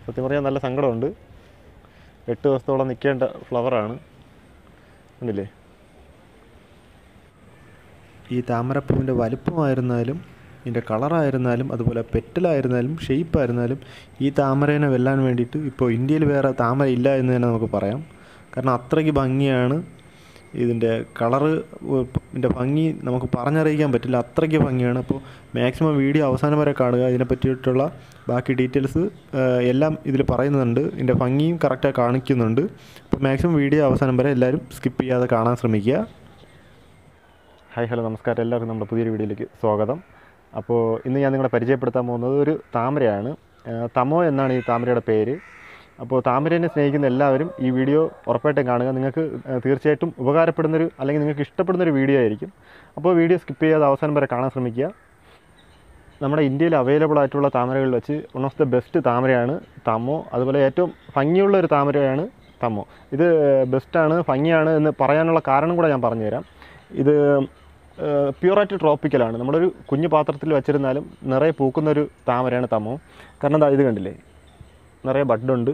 സത്യം പറഞ്ഞാൽ നല്ല സങ്കടമുണ്ട് എട്ട് ദിവസത്തോളം നിൽക്കേണ്ട ഫ്ലവറാണ് കണ്ടില്ലേ ഈ താമരപ്പൂവിൻ്റെ വലിപ്പമായിരുന്നാലും ഇതിൻ്റെ കളറായിരുന്നാലും അതുപോലെ പെറ്റലായിരുന്നാലും ഷെയ്പ്പായിരുന്നാലും ഈ താമരേനെ വെല്ലാൻ വേണ്ടിയിട്ട് ഇപ്പോൾ ഇന്ത്യയിൽ വേറെ താമര ഇല്ല എന്ന് തന്നെ നമുക്ക് പറയാം കാരണം അത്രയ്ക്ക് ഭംഗിയാണ് ഇതിൻ്റെ കളറ് ഇതിൻ്റെ ഭംഗി നമുക്ക് പറഞ്ഞറിയിക്കാൻ പറ്റില്ല അത്രയ്ക്ക് ഭംഗിയാണ് അപ്പോൾ മാക്സിമം വീഡിയോ അവസാനം വരെ കാണുക ഇതിനെ പറ്റിയിട്ടുള്ള ബാക്കി ഡീറ്റെയിൽസ് എല്ലാം ഇതിൽ പറയുന്നുണ്ട് ഇതിൻ്റെ ഭംഗിയും കറക്റ്റായി കാണിക്കുന്നുണ്ട് അപ്പോൾ മാക്സിമം വീഡിയോ അവസാനം വരെ എല്ലാവരും സ്കിപ്പ് ചെയ്യാതെ കാണാൻ ശ്രമിക്കുക ഹായ് ഹലോ നമസ്കാരം എല്ലാവർക്കും നമ്മുടെ പുതിയൊരു വീഡിയോയിലേക്ക് സ്വാഗതം അപ്പോൾ ഇന്ന് ഞാൻ നിങ്ങളെ പരിചയപ്പെടുത്താൻ പോകുന്നത് ഒരു താമരയാണ് ആ, തമോ എന്നാണ് ഈ താമരയുടെ പേര് അപ്പോൾ താമരേനെ സ്നേഹിക്കുന്ന എല്ലാവരും ഈ വീഡിയോ ഉറപ്പായിട്ടും കാണുക നിങ്ങൾക്ക് ആ, തീർച്ചയായിട്ടും ഉപകാരപ്പെടുന്നൊരു അല്ലെങ്കിൽ നിങ്ങൾക്ക് ഇഷ്ടപ്പെടുന്നൊരു വീഡിയോ ആയിരിക്കും അപ്പോൾ വീഡിയോ സ്കിപ്പ് ചെയ്യാതെ അവസാനം വരെ കാണാൻ ശ്രമിക്കുക നമ്മുടെ ഇന്ത്യയിൽ അവൈലബിൾ ആയിട്ടുള്ള താമരകളിൽ വെച്ച് വൺ ഓഫ് ദ ബെസ്റ്റ് താമരയാണ് തമോ അതുപോലെ ഏറ്റവും ഭംഗിയുള്ള ഒരു താമരയാണ് തമോ ഇത് ബെസ്റ്റാണ് ഭംഗിയാണ് എന്ന് പറയാനുള്ള കാരണം കൂടെ ഞാൻ പറഞ്ഞുതരാം ഇത് പ്യൂറായിട്ട് ട്രോപ്പിക്കലാണ് നമ്മളൊരു കുഞ്ഞു പാത്രത്തിൽ വെച്ചിരുന്നാലും നിറയെ പൂക്കുന്നൊരു താമരയാണ് തമോ കാരണം ദാ ഇത് കണ്ടില്ലേ നിറയെ ബഡുണ്ട്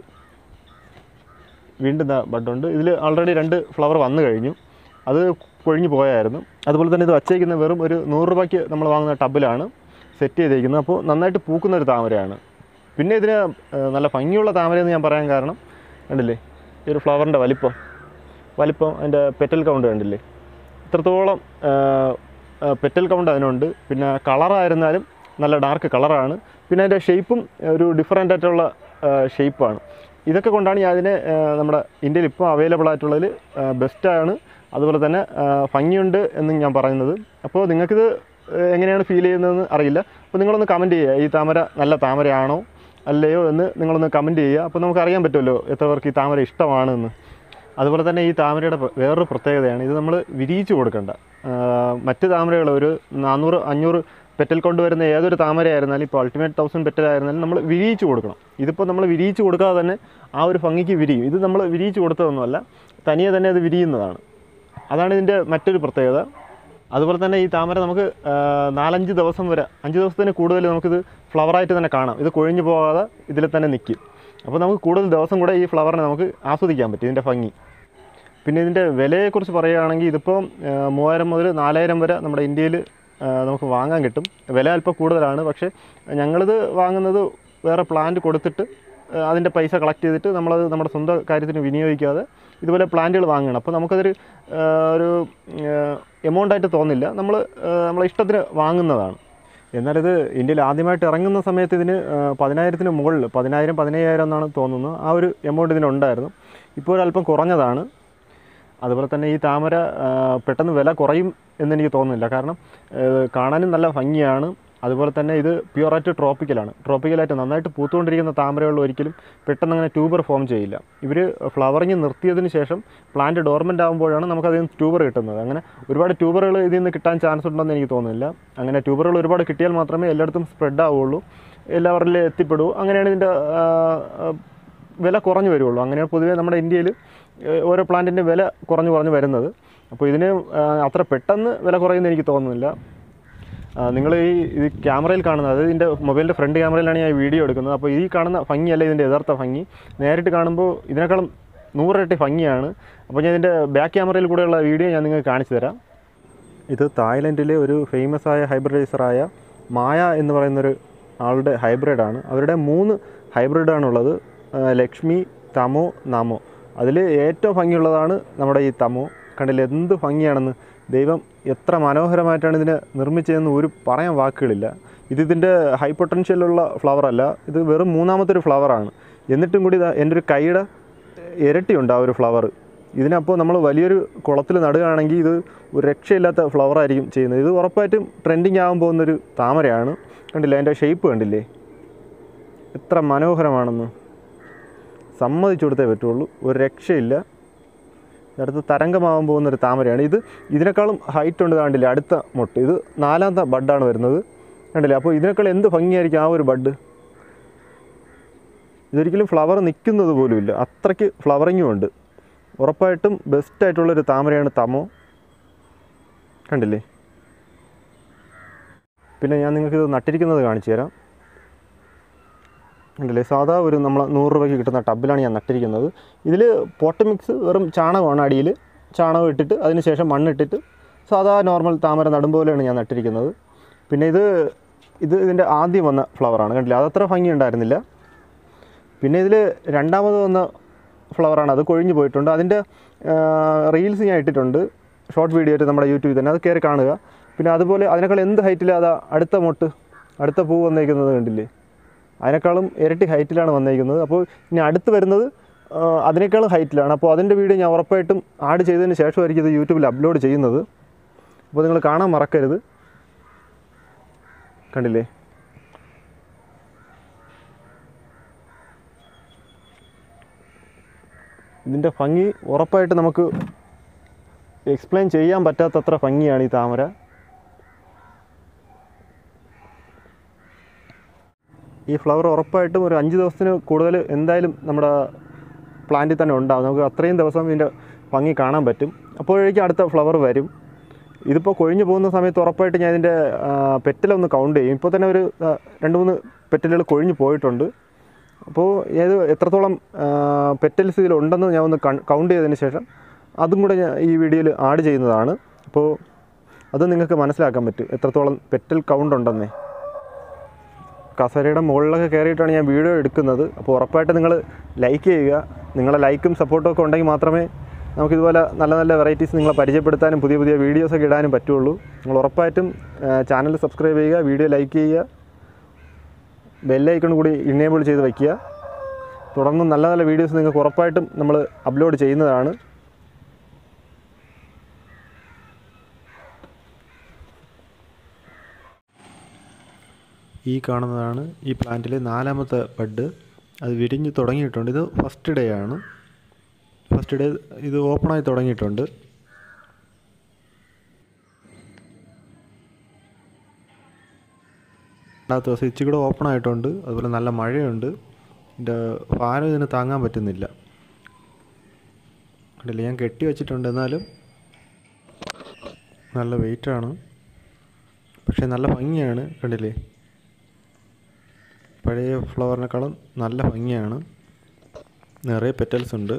വീണ്ടും ദാ ബഡുണ്ട് ഇതിൽ ആൾറെഡി രണ്ട് ഫ്ലവർ വന്നു കഴിഞ്ഞു അത് കൊഴിഞ്ഞു പോയായിരുന്നു അതുപോലെ തന്നെ ഇത് വച്ചേക്കുന്ന വെറും ഒരു നൂറ് രൂപയ്ക്ക് നമ്മൾ വാങ്ങുന്ന ടബിലാണ് സെറ്റ് ചെയ്തേക്കുന്നത് അപ്പോൾ നന്നായിട്ട് പൂക്കുന്ന ഒരു താമരയാണ് പിന്നെ ഇതിന് ഏഹ്, നല്ല ഭംഗിയുള്ള താമരയെന്ന് ഞാൻ പറയാൻ കാരണം കണ്ടില്ലേ ഈ ഒരു ഫ്ലവറിൻ്റെ വലിപ്പം വലിപ്പം അതിൻ്റെ പെറ്റൽ കൗണ്ട് കണ്ടില്ലേ ഇത്രത്തോളം പെറ്റൽ കൗണ്ട് അതിനുണ്ട് പിന്നെ കളറായിരുന്നാലും നല്ല ഡാർക്ക് കളറാണ് പിന്നെ അതിൻ്റെ ഷേപ്പും ഒരു ഡിഫറെൻ്റ് ആയിട്ടുള്ള ഷേപ്പാണ് ഇതൊക്കെ കൊണ്ടാണ് ഞാൻ അതിനെ ആ, നമ്മുടെ ഇന്ത്യയിൽ ഇപ്പോൾ അവൈലബിൾ ആയിട്ടുള്ളതിൽ ബെസ്റ്റാണ് അതുപോലെ തന്നെ ആ, ഭംഗിയുണ്ട് എന്ന് ഞാൻ പറയുന്നത് അപ്പോൾ നിങ്ങൾക്കിത് ആ, എങ്ങനെയാണ് ഫീൽ ചെയ്യുന്നതെന്ന് അറിയില്ല അപ്പോൾ നിങ്ങളൊന്ന് കമൻറ്റ് ചെയ്യുക ഈ താമര നല്ല താമരയാണോ അല്ലയോ എന്ന് നിങ്ങളൊന്ന് കമൻറ്റ് ചെയ്യുക അപ്പോൾ നമുക്ക് അറിയാൻ പറ്റുമല്ലോ എത്ര പേർക്ക് ഈ താമര ഇഷ്ടമാണെന്ന് അതുപോലെ തന്നെ ഈ താമരയുടെ പ്ര- വേറൊരു പ്രത്യേകതയാണ് ഇത് നമ്മൾ വിരിയിച്ച് കൊടുക്കണ്ട ആ, മറ്റ് താമരകൾ ഒരു നാനൂറ് അഞ്ഞൂറ് പെറ്റൽ കൊണ്ടുവരുന്ന ഏതൊരു താമരയായിരുന്നാലും ഇപ്പോൾ അൾട്ടിമേറ്റ് തൗസൻഡ് പെറ്റൽ ആയിരുന്നാലും നമ്മൾ വിരിയിച്ച് കൊടുക്കണം ഇതിപ്പോൾ നമ്മൾ വിരിയിച്ച് കൊടുക്കാതെ തന്നെ ആ ഒരു ഭംഗിക്ക് വിരിയും ഇത് നമ്മൾ വിരിയിച്ച് കൊടുത്തതൊന്നുമല്ല തനിയെ തന്നെ അത് വിരിയുന്നതാണ് അതാണ് ഇതിൻ്റെ മറ്റൊരു പ്രത്യേകത അതുപോലെ തന്നെ ഈ താമര നമുക്ക് ആ, നാലഞ്ച് ദിവസം വരെ അഞ്ച് ദിവസത്തിന് കൂടുതൽ നമുക്കിത് ഫ്ലവറായിട്ട് തന്നെ കാണാം ഇത് കൊഴിഞ്ഞു പോകാതെ ഇതിൽ തന്നെ നിൽക്കും അപ്പോൾ നമുക്ക് കൂടുതൽ ദിവസം കൂടെ ഈ ഫ്ലവറിനെ നമുക്ക് ആസ്വദിക്കാൻ പറ്റും ഇതിൻ്റെ ഭംഗി പിന്നെ ഇതിൻ്റെ വിലയെക്കുറിച്ച് പറയുകയാണെങ്കിൽ ഇതിപ്പോൾ ആ, മൂവായിരം മുതൽ നാലായിരം വരെ നമ്മുടെ ഇന്ത്യയിൽ നമുക്ക് വാങ്ങാൻ കിട്ടും വില അല്പം കൂടുതലാണ് പക്ഷേ ഞങ്ങളിത് വാങ്ങുന്നത് വേറെ പ്ലാന്റ് കൊടുത്തിട്ട് ആ, അതിൻ്റെ പൈസ കളക്ട് ചെയ്തിട്ട് നമ്മളത് നമ്മുടെ സ്വന്തം കാര്യത്തിന് വിനിയോഗിക്കാതെ ഇതുപോലെ പ്ലാന്റുകൾ വാങ്ങണം അപ്പോൾ നമുക്കതൊരു ആ, ഒരു എമൗണ്ട് ആയിട്ട് തോന്നില്ല നമ്മൾ നമ്മളെ ഇഷ്ടത്തിന് വാങ്ങുന്നതാണ് എന്നാലിത് ഇന്ത്യയിൽ ആദ്യമായിട്ട് ഇറങ്ങുന്ന സമയത്ത് ഇതിന് ആ, പതിനായിരത്തിന് മുകളിൽ പതിനായിരം പതിനയ്യായിരം എന്നാണ് തോന്നുന്നത് ആ ഒരു എമൗണ്ട് ഇതിനുണ്ടായിരുന്നു ഇപ്പോൾ ഒരല്പം കുറഞ്ഞതാണ് അതുപോലെ തന്നെ ഈ താമര ആ, പെട്ടെന്ന് വില കുറയും എന്നെനിക്ക് തോന്നുന്നില്ല കാരണം ഏഹ്, കാണാനും നല്ല ഭംഗിയാണ് അതുപോലെ തന്നെ ഇത് പ്യുവറായിട്ട് ട്രോപ്പിക്കലാണ് ട്രോപ്പിക്കലായിട്ട് നന്നായിട്ട് പൂത്തുകൊണ്ടിരിക്കുന്ന താമരകൾ ഒരിക്കലും പെട്ടെന്ന് അങ്ങനെ ട്യൂബർ ഫോം ചെയ്യില്ല ഇവർ ഫ്ലവറിങ് നിർത്തിയതിന് ശേഷം പ്ലാന്റ് ഡോർമെൻ്റ് ആകുമ്പോഴാണ് നമുക്കതിൽ നിന്ന് ട്യൂബർ കിട്ടുന്നത് അങ്ങനെ ഒരുപാട് ട്യൂബറുകൾ ഇതിൽ നിന്ന് കിട്ടാൻ ചാൻസ് ഉണ്ടെന്ന് എനിക്ക് തോന്നുന്നില്ല അങ്ങനെ ട്യൂബറുകൾ ഒരുപാട് കിട്ടിയാൽ മാത്രമേ എല്ലായിടത്തും സ്പ്രെഡ് ആവുള്ളൂ എല്ലാവരിലും എത്തിപ്പെടൂ അങ്ങനെയാണ് ഇതിൻ്റെ ആ, ആ, വില കുറഞ്ഞു വരുള്ളൂ അങ്ങനെയാണ് പൊതുവേ നമ്മുടെ ഇന്ത്യയിൽ ഏഹ്, ഓരോ പ്ലാന്റിൻ്റെ വില കുറഞ്ഞു കുറഞ്ഞു വരുന്നത് അപ്പോൾ ഇതിന് ആ, അത്ര പെട്ടെന്ന് വില കുറയുമെന്ന് എനിക്ക് തോന്നുന്നില്ല നിങ്ങൾ ഈ ഇത് ക്യാമറയിൽ കാണുന്നത് അതായത് ഇതിൻ്റെ മൊബൈലിൻ്റെ ഫ്രണ്ട് ക്യാമറയിലാണ് ഞാൻ ഈ വീഡിയോ എടുക്കുന്നത് അപ്പോൾ ഈ കാണുന്ന ഭംഗിയല്ല ഇതിൻ്റെ യഥാർത്ഥ ഭംഗി നേരിട്ട് കാണുമ്പോൾ ഇതിനേക്കാളും നൂറിരട്ടി ഭംഗിയാണ് അപ്പോൾ ഞാൻ ഇതിൻ്റെ ബാക്ക് ക്യാമറയിൽ കൂടെയുള്ള വീഡിയോ ഞാൻ നിങ്ങൾക്ക് കാണിച്ചു തരാം ഇത് തായ്ലൻഡിലെ ഒരു ഫേമസ് ആയ ഹൈബ്രിഡൈസറായ മായ എന്ന് പറയുന്നൊരു ആളുടെ ഹൈബ്രിഡാണ് അവരുടെ മൂന്ന് ഹൈബ്രിഡാണുള്ളത് ആ, ലക്ഷ്മി തമോ നമോ അതിൽ ഏറ്റവും ഭംഗിയുള്ളതാണ് നമ്മുടെ ഈ തമോ കണ്ടില്ല എന്ത് ഭംഗിയാണെന്ന് ദൈവം എത്ര മനോഹരമായിട്ടാണ് ഇതിനെ നിർമ്മിച്ചതെന്ന് ഒരു പറയാൻ വാക്കുകളില്ല ഇത് ഇതിൻ്റെ ഹൈ പൊട്ടൻഷ്യലുള്ള ഫ്ലവർ അല്ല ഇത് വെറും മൂന്നാമത്തെ ഒരു ഫ്ലവറാണ് എന്നിട്ടും കൂടി ഇതാ എൻ്റെ ഒരു കൈയുടെ ഇരട്ടിയുണ്ട് ആ ഒരു ഫ്ലവർ ഇതിനപ്പോൾ നമ്മൾ വലിയൊരു കുളത്തിൽ നടുകയാണെങ്കിൽ ഇത് ഒരു രക്ഷയില്ലാത്ത ഫ്ലവർ ആയിരിക്കും ചെയ്യുന്നത് ഇത് ഉറപ്പായിട്ടും ട്രെൻഡിങ് ആകാൻ പോകുന്നൊരു താമരയാണ് കണ്ടില്ലേ അതിൻ്റെ ഷേപ്പ് കണ്ടില്ലേ എത്ര മനോഹരമാണെന്ന് സമ്മതിച്ചു കൊടുത്തേ പറ്റുള്ളൂ ഒരു രക്ഷയില്ല അടുത്ത് തരംഗമാകാൻ പോകുന്നൊരു താമരയാണ് ഇത് ഇതിനേക്കാളും ഹൈറ്റ് ഉണ്ട് കണ്ടില്ലേ അടുത്ത മൊട്ട് ഇത് നാലാമത്തെ ബഡാണ് വരുന്നത് കണ്ടില്ലേ അപ്പോൾ ഇതിനേക്കാൾ എന്ത് ഭംഗിയായിരിക്കും ആ ഒരു ബഡ് ഇതൊരിക്കലും ഫ്ലവർ നിൽക്കുന്നത് പോലുമില്ല അത്രയ്ക്ക് ഫ്ലവറിങ്ങും ഉണ്ട് ഉറപ്പായിട്ടും ബെസ്റ്റ് ആയിട്ടുള്ളൊരു താമരയാണ് തമോ കണ്ടില്ലേ പിന്നെ ഞാൻ നിങ്ങൾക്ക് ഇത് നട്ടിരിക്കുന്നത് കാണിച്ചു തരാം ഉണ്ടല്ലേ സാധാ ഒരു നമ്മൾ നൂറ് രൂപയ്ക്ക് കിട്ടുന്ന ടബിലാണ് ഞാൻ നട്ടിരിക്കുന്നത് ഇതിൽ പോട്ട് മിക്സ് വെറും ചാണകമാണ് അടിയിൽ ചാണകം ഇട്ടിട്ട് അതിന് ശേഷം മണ്ണിട്ടിട്ട് സാധാ നോർമൽ താമര നടും പോലെയാണ് ഞാൻ നട്ടിരിക്കുന്നത് പിന്നെ ഇത് ഇത് ഇതിൻ്റെ ആദ്യം വന്ന ഫ്ലവറാണ് കണ്ടില്ലേ അതത്ര ഭംഗി ഉണ്ടായിരുന്നില്ല പിന്നെ ഇതിൽ രണ്ടാമത് വന്ന ഫ്ലവറാണ് അത് കൊഴിഞ്ഞു പോയിട്ടുണ്ട് അതിൻ്റെ റീൽസ് ഞാൻ ഇട്ടിട്ടുണ്ട് ഷോർട്ട് വീഡിയോ ആയിട്ട് നമ്മുടെ യൂട്യൂബിൽ തന്നെ അത് കയറി കാണുക പിന്നെ അതുപോലെ അതിനേക്കാൾ എന്ത് ഹൈറ്റിൽ അത് അടുത്ത മൊട്ട് അടുത്ത പൂ വന്നേക്കുന്നത് കണ്ടില്ലേ അതിനേക്കാളും ഇരട്ടി ഹൈറ്റിലാണ് വന്നേക്കുന്നത് അപ്പോൾ ഇനി അടുത്ത് വരുന്നത് ആ, അതിനേക്കാളും ഹൈറ്റിലാണ് അപ്പോൾ അതിൻ്റെ വീഡിയോ ഞാൻ ഉറപ്പായിട്ടും ആഡ് ചെയ്തതിന് ശേഷമായിരിക്കും ഇത് യൂട്യൂബിൽ അപ്ലോഡ് ചെയ്യുന്നത് അപ്പോൾ നിങ്ങൾ കാണാൻ മറക്കരുത് കണ്ടില്ലേ ഇതിൻ്റെ ഭംഗി ഉറപ്പായിട്ട് നമുക്ക് എക്സ്പ്ലെയിൻ ചെയ്യാൻ പറ്റാത്തത്ര ഭംഗിയാണ് ഈ താമര ഈ ഫ്ലവർ ഉറപ്പായിട്ടും ഒരു അഞ്ച് ദിവസത്തിന് കൂടുതൽ എന്തായാലും നമ്മുടെ പ്ലാന്റിൽ തന്നെ ഉണ്ടാകും നമുക്ക് അത്രയും ദിവസം ഇതിൻ്റെ ഭംഗി കാണാൻ പറ്റും അപ്പോഴേക്കും അടുത്ത ഫ്ലവർ വരും ഇതിപ്പോൾ കൊഴിഞ്ഞു പോകുന്ന സമയത്ത് ഉറപ്പായിട്ട് ഞാൻ ഇതിൻ്റെ പെറ്റലൊന്ന് കൗണ്ട് ചെയ്യും ഇപ്പോൾ തന്നെ ഒരു ആ, രണ്ട് മൂന്ന് പെറ്റലുകൾ കൊഴിഞ്ഞു പോയിട്ടുണ്ട് അപ്പോൾ ഏത് എത്രത്തോളം പെറ്റൽസ് ഇതിലുണ്ടെന്ന് ഞാൻ ഒന്ന് കൗണ്ട് ചെയ്തതിന് ശേഷം അതും കൂടെ ഞാൻ ഈ വീഡിയോയിൽ ആഡ് ചെയ്യുന്നതാണ് അപ്പോൾ അത് നിങ്ങൾക്ക് മനസ്സിലാക്കാൻ പറ്റും എത്രത്തോളം പെറ്റൽ കൗണ്ട് ഉണ്ടെന്നേ കസേരയുടെ മുകളിലൊക്കെ കയറിയിട്ടാണ് ഞാൻ വീഡിയോ എടുക്കുന്നത് അപ്പോൾ ഉറപ്പായിട്ട് നിങ്ങൾ ലൈക്ക് ചെയ്യുക നിങ്ങളെ ലൈക്കും സപ്പോർട്ടും ഒക്കെ ഉണ്ടെങ്കിൽ മാത്രമേ നമുക്കിതുപോലെ നല്ല നല്ല വെറൈറ്റീസ് നിങ്ങളെ പരിചയപ്പെടുത്താനും പുതിയ പുതിയ വീഡിയോസൊക്കെ ഇടാനും പറ്റുള്ളൂ നിങ്ങൾ ഉറപ്പായിട്ടും ചാനൽ സബ്സ്ക്രൈബ് ചെയ്യുക വീഡിയോ ലൈക്ക് ചെയ്യുക ബെല്ലൈക്കൺ കൂടി ഇനേബിൾ ചെയ്ത് വയ്ക്കുക തുടർന്ന് നല്ല നല്ല വീഡിയോസ് നിങ്ങൾക്ക് ഉറപ്പായിട്ടും നമ്മൾ അപ്ലോഡ് ചെയ്യുന്നതാണ് ഈ കാണുന്നതാണ് ഈ പ്ലാന്റിലെ നാലാമത്തെ ബഡ് അത് വിരിഞ്ഞ് തുടങ്ങിയിട്ടുണ്ട് ഇത് ഫസ്റ്റ് ഡേ ആണ് ഫസ്റ്റ് ഡേ ഇത് ഓപ്പണായി തുടങ്ങിയിട്ടുണ്ട് രണ്ടാമത്തെ ദിവസം ഇച്ചിരി കൂടെ ഓപ്പൺ ആയിട്ടുണ്ട് അതുപോലെ നല്ല മഴയുണ്ട് ഇതിൻ്റെ ഭാരം ഇതിന് താങ്ങാൻ പറ്റുന്നില്ല കണ്ടില്ല ഞാൻ കെട്ടി വെച്ചിട്ടുണ്ട് എന്നാലും നല്ല വെയിറ്റാണ് പക്ഷേ നല്ല ഭംഗിയാണ് കണ്ടില്ലേ പഴയ ഫ്ലവറിനേക്കാളും നല്ല ഭംഗിയാണ് നിറയെ പെറ്റൽസ് ഉണ്ട്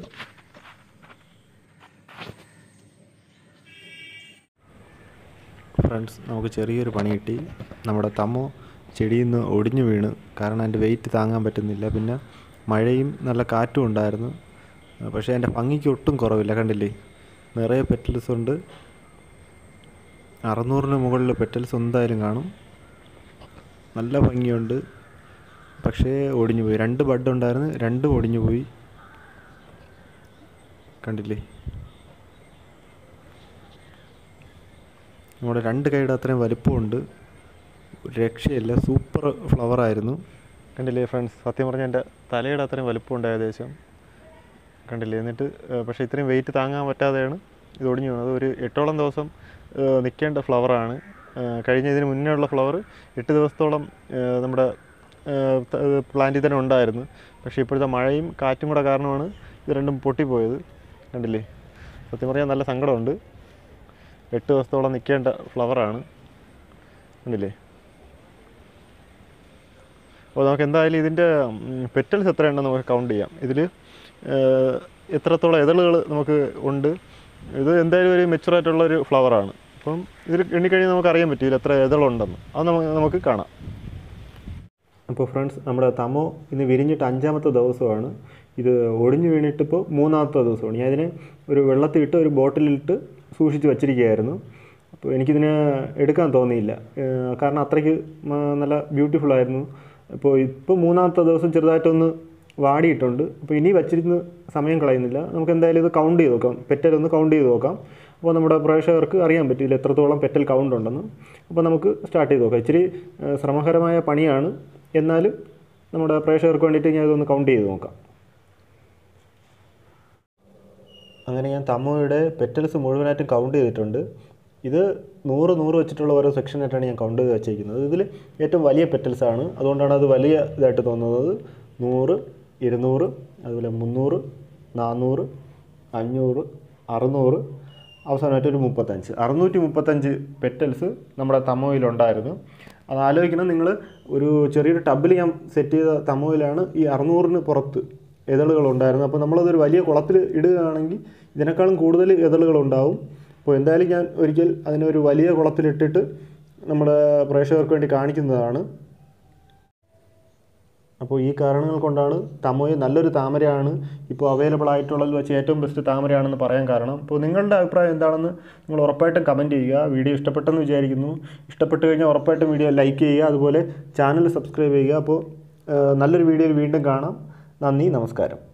ഫ്രണ്ട്സ് നമുക്ക് ചെറിയൊരു പണി കിട്ടി നമ്മുടെ തമ്മോ ചെടിയിൽ നിന്ന് ഒടിഞ്ഞു വീണ് കാരണം അതിൻ്റെ വെയിറ്റ് താങ്ങാൻ പറ്റുന്നില്ല പിന്നെ മഴയും നല്ല കാറ്റും ഉണ്ടായിരുന്നു പക്ഷേ അതിൻ്റെ ഭംഗിക്ക് ഒട്ടും കുറവില്ല കണ്ടില്ലേ നിറയെ പെറ്റൽസ് ഉണ്ട് അറുന്നൂറിന് മുകളിൽ പെറ്റൽസ് എന്തായാലും കാണും നല്ല ഭംഗിയുണ്ട് പക്ഷേ ഒടിഞ്ഞു പോയി രണ്ട് ബഡ് ഉണ്ടായിരുന്നു രണ്ടും ഒടിഞ്ഞു പോയി കണ്ടില്ലേ നമ്മുടെ രണ്ട് കൈയുടെ അത്രയും വലിപ്പമുണ്ട് ഒരു രക്ഷയില്ല സൂപ്പർ ഫ്ലവർ ആയിരുന്നു കണ്ടില്ലേ ഫ്രണ്ട്സ് സത്യം പറഞ്ഞാൽ എൻ്റെ തലയുടെ അത്രയും വലുപ്പമുണ്ട് ഏകദേശം കണ്ടില്ലേ എന്നിട്ട് ഏഹ്, പക്ഷേ ഇത്രയും വെയിറ്റ് താങ്ങാൻ പറ്റാതെയാണ് ഇത് ഒടിഞ്ഞു വീണത് ഒരു എട്ടോളം ദിവസം ഏഹ്, നിൽക്കേണ്ട ഫ്ലവറാണ് കഴിഞ്ഞ ഇതിന് മുന്നേ ഉള്ള ഫ്ലവർ എട്ട് ദിവസത്തോളം ഏഹ്, നമ്മുടെ പ്ലാന്റിൽ തന്നെ ഉണ്ടായിരുന്നു പക്ഷേ ഇപ്പോഴത്തെ മഴയും കാറ്റും കൂടെ കാരണമാണ് ഇത് രണ്ടും പൊട്ടിപ്പോയത് കണ്ടില്ലേ സത്യം പറഞ്ഞാൽ നല്ല സങ്കടമുണ്ട് എട്ട് ദിവസത്തോളം നിൽക്കേണ്ട ഫ്ലവറാണ് കണ്ടില്ലേ അപ്പോൾ നമുക്ക് എന്തായാലും ഇതിൻ്റെ പെറ്റൽസ് എത്രയുണ്ടെന്ന് നമുക്ക് കൗണ്ട് ചെയ്യാം ഇതിൽ എത്രത്തോളം ഇതളുകൾ നമുക്ക് ഉണ്ട് ഇത് എന്തായാലും ഒരു മെച്ചുറായിട്ടുള്ള ഒരു ഫ്ലവറാണ് അപ്പം ഇതിൽ എണ്ണിക്കഴിഞ്ഞാൽ നമുക്ക് അറിയാൻ പറ്റും ഇതിൽ എത്ര ഇതളുണ്ടെന്ന് അത് നമുക്ക് നമുക്ക് കാണാം അപ്പോൾ ഫ്രണ്ട്സ് നമ്മുടെ തമോ ഇന്ന് വിരിഞ്ഞിട്ട് അഞ്ചാമത്തെ ദിവസമാണ് ഇത് ഒടിഞ്ഞു വീണിട്ടിപ്പോൾ മൂന്നാമത്തെ ദിവസമാണ് ഞാൻ ഇതിനെ ഒരു വെള്ളത്തിലിട്ട് ഒരു ബോട്ടിലിട്ട് സൂക്ഷിച്ച് വച്ചിരിക്കുകയായിരുന്നു അപ്പോൾ എനിക്കിതിനെ എടുക്കാൻ തോന്നിയില്ല ഏഹ് കാരണം അത്രയ്ക്ക് മ- നല്ല ബ്യൂട്ടിഫുൾ ആയിരുന്നു അപ്പോൾ ഇപ്പോൾ മൂന്നാമത്തെ ദിവസം ചെറുതായിട്ടൊന്ന് വാടിയിട്ടുണ്ട് അപ്പോൾ ഇനി വച്ചിരുന്ന് സമയം കളയുന്നില്ല നമുക്ക് എന്തായാലും ഇത് കൗണ്ട് ചെയ്ത് നോക്കാം പെറ്റൽ ഒന്ന് കൗണ്ട് ചെയ്ത് നോക്കാം അപ്പോൾ നമ്മുടെ പ്രേക്ഷകർക്ക് അറിയാൻ പറ്റും ഇതിൽ എത്രത്തോളം പെറ്റൽ കൗണ്ട് ഉണ്ടെന്ന് അപ്പോൾ നമുക്ക് സ്റ്റാർട്ട് ചെയ്ത് നോക്കാം ഇച്ചിരി ഏഹ് ശ്രമകരമായ പണിയാണ് എന്നാലും നമ്മുടെ പ്രേക്ഷകർക്ക് വേണ്ടിയിട്ട് ഞാൻ ഇതൊന്ന് കൗണ്ട് ചെയ്ത് നോക്കാം അങ്ങനെ ഞാൻ തമ്മയുടെ പെറ്റൽസ് മുഴുവനായിട്ടും കൗണ്ട് ചെയ്തിട്ടുണ്ട് ഇത് നൂറ് നൂറ് വെച്ചിട്ടുള്ള ഓരോ സെക്ഷനായിട്ടാണ് ഞാൻ കൗണ്ട് ചെയ്ത് വെച്ചേക്കുന്നത് ഇതിൽ ഏറ്റവും വലിയ പെറ്റൽസ് ആണ് അതുകൊണ്ടാണ് അത് വലിയ ഇതായിട്ട് തോന്നുന്നത് നൂറ് ഇരുന്നൂറ് അതുപോലെ മുന്നൂറ് നാന്നൂറ് അഞ്ഞൂറ് അറുന്നൂറ് അവസാനമായിട്ട് ഒരു മുപ്പത്തഞ്ച് അറുന്നൂറ്റി മുപ്പത്തഞ്ച് പെറ്റൽസ് നമ്മുടെ തമ്മോയിലുണ്ടായിരുന്നു അത് ആലോചിക്കണം നിങ്ങൾ ഒരു ചെറിയൊരു ടബിൽ ഞാൻ സെറ്റ് ചെയ്ത തമോയിലാണ് ഈ അറുന്നൂറിന് പുറത്ത് എതളുകൾ ഉണ്ടായിരുന്നത് അപ്പോൾ നമ്മളതൊരു വലിയ കുളത്തിൽ ഇടുകയാണെങ്കിൽ ഇതിനേക്കാളും കൂടുതൽ എതളുകൾ ഉണ്ടാവും അപ്പോൾ എന്തായാലും ഞാൻ ഒരിക്കൽ അതിനൊരു വലിയ കുളത്തിലിട്ടിട്ട് നമ്മുടെ പ്രേക്ഷകർക്ക് വേണ്ടി കാണിക്കുന്നതാണ് അപ്പോൾ ഈ കാരണങ്ങൾ കൊണ്ടാണ് തമോയ് നല്ലൊരു താമരയാണ് ഇപ്പോൾ അവൈലബിൾ ആയിട്ടുള്ളതിൽ വെച്ച് ഏറ്റവും ബെസ്റ്റ് താമരയാണെന്ന് പറയാൻ കാരണം അപ്പോൾ നിങ്ങളുടെ അഭിപ്രായം എന്താണെന്ന് നിങ്ങൾ ഉറപ്പായിട്ടും കമൻറ്റ് ചെയ്യുക വീഡിയോ ഇഷ്ടപ്പെട്ടെന്ന് വിചാരിക്കുന്നു ഇഷ്ടപ്പെട്ട് കഴിഞ്ഞാൽ ഉറപ്പായിട്ടും വീഡിയോ ലൈക്ക് ചെയ്യുക അതുപോലെ ചാനൽ സബ്സ്ക്രൈബ് ചെയ്യുക അപ്പോൾ ആ, നല്ലൊരു വീഡിയോയിൽ വീണ്ടും കാണാം നന്ദി നമസ്കാരം